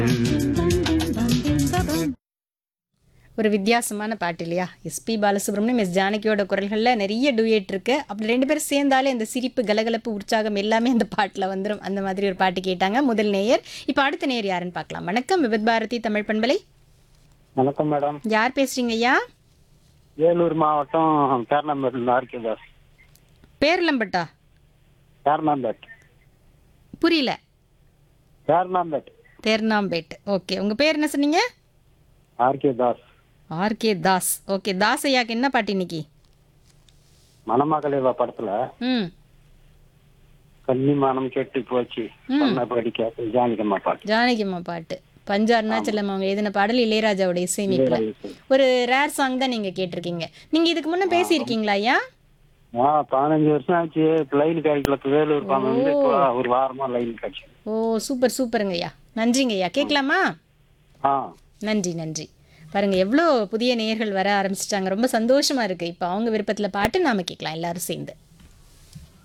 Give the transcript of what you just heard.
ஒரு வித்தியாசமான பாட்டு இல்லையா எஸ்பி பாலசுப்ரமணியம் எஸ் ஜானகியோட குரல்களில் நிறைய டூயட் இருக்கு அப்படி ரெண்டு பேரும் சேர்ந்தாலே அந்த சிரிப்பு கலகலப்பு உற்சாகம் எல்லாமே அந்த பாட்டில் வந்துடும் அந்த மாதிரி ஒரு பாட்டு கேட்டாங்க முதல் நேயர் இப்போ அடுத்த நேயர் யாருன்னு பார்க்கலாம் வணக்கம் விபத் பாரதி தமிழ் பண்பலை வணக்கம் மேடம் யார் பேசுறீங்க ஐயா வேலூர் மாவட்டம் பேரணாம்பேட் ஆர்கேதாஸ் பேர்லம்பட்டா பேரணாம்பேட் புரியல பேரணாம்பேட் தேர்னாம்பேட் ஓகே உங்க பேர் என்ன சொன்னீங்க ஆர்கேதாஸ் ஆர்கே தாஸ் ஓகே தாஸ் ஐயாக்கு என்ன பாட்டு இன்னைக்கு மணமகளேவா படத்துல ம் கன்னிமானம் கெட்டு போச்சு சொன்ன படிக்க ஜானிக்கம்மா பாட்டு ஜானகிம்மா பாட்டு பஞ்சு அருணாச்சலம் அவங்க எழுதின பாடல் இளையராஜாவோட இசையமைப்புல ஒரு ரேர் சாங் தான் நீங்க கேட்டிருக்கீங்க நீங்க இதுக்கு முன்ன பேசியிருக்கீங்களா ஐயா ஆ பதினஞ்சு வருஷம் ஆச்சு லைன் கிடைக்கல இப்ப வேலூர் பணம் வந்து இப்போ ஒரு வாரமா லைன் கிடைச்சு ஓ சூப்பர் சூப்பருங்க ஐயா நன்றிங்க ஐயா கேட்கலாமா ஆ நன்றி நன்றி பாருங்க எவ்வளோ புதிய நேயர்கள் வர ஆரம்பிச்சிட்டாங்க ரொம்ப சந்தோஷமா இருக்கு இப்போ அவங்க விருப்பத்தில் பாட்டு நாம கேட்கலாம் எல்லாரும் சேர்ந்து